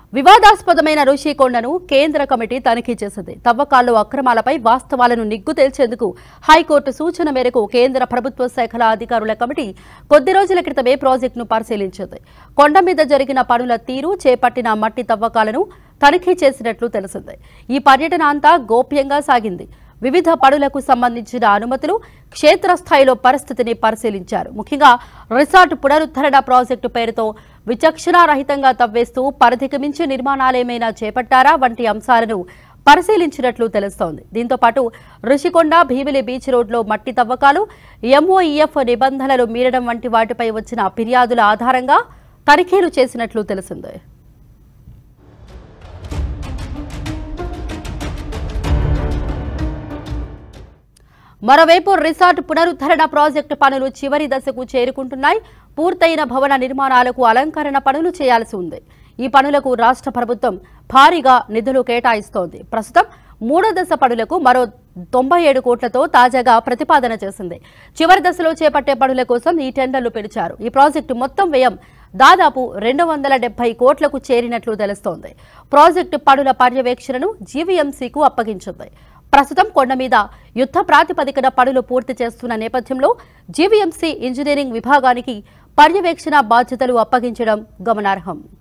వివాదాస్పదమైన ఋషికొండను కేంద్ర కమిటీ తనిఖీ చేసింది తవ్వకాల్లో అక్రమాలపై వాస్తవాలను నిగ్గు తేల్చేందుకు హైకోర్టు సూచన మేరకు కేంద్ర ప్రభుత్వ శాఖల అధికారుల కమిటీ కొద్ది రోజుల క్రితమే ప్రాజెక్టును పరిశీలించింది కొండ మీద జరిగిన పనుల తీరు చేపట్టిన మట్టి తవ్వకాలను తనిఖీ చేసినట్లు తెలిసింది ఈ పర్యటన అంతా గోప్యంగా సాగింది వివిధ పనులకు సంబంధించిన అనుమతులు క్షేత్రస్థాయిలో పరిస్థితిని పరిశీలించారు ముఖ్యంగా రిసార్ట్ పునరుద్ధరణ ప్రాజెక్టు పేరుతో విచక్షణారహితంగా తవ్వేస్తూ పరిధికి మించి నిర్మాణాలేమైనా చేపట్టారా వంటి అంశాలను పరిశీలించినట్లు తెలుస్తోంది దీంతో పాటు ఋషికొండ భీమిలి బీచ్ రోడ్లో మట్టి తవ్వకాలు ఎంఓఈఎఫ్ నిబంధనలు మీరడం వంటి వాటిపై వచ్చిన ఫిర్యాదుల ఆధారంగా తనిఖీలు చేసినట్లు తెలిసింది మరోవైపు రిసార్ట్ పునరుద్ధరణ ప్రాజెక్టు పనులు చివరి దశకు చేరుకుంటున్నాయి పూర్తయిన భవన నిర్మాణాలకు అలంకరణ పనులు చేయాల్సి ఉంది ఈ పనులకు రాష్ట్ర ప్రభుత్వం భారీగా నిధులు కేటాయిస్తోంది ప్రస్తుతం మూడో దశ పనులకు మరో తొంభై ఏడు కోట్లతో తాజాగా ప్రతిపాదన చేసింది చివరి దశలో చేపట్టే పనుల కోసం ఈ టెండర్లు పిలిచారు ఈ ప్రాజెక్టు మొత్తం వ్యయం దాదాపు రెండు వందల డెబ్బై కోట్లకు చేరినట్లు తెలుస్తోంది ప్రాజెక్టు పనుల పర్యవేక్షణను జీవీఎంసీకు అప్పగించింది ప్రస్తుతం కొండ మీద యుద్ధ ప్రాతిపదికన పనులు పూర్తి చేస్తున్న నేపథ్యంలో జీవీఎంసీ ఇంజనీరింగ్ విభాగానికి పర్యవేక్షణ బాధ్యతలు అప్పగించడం గమనార్హం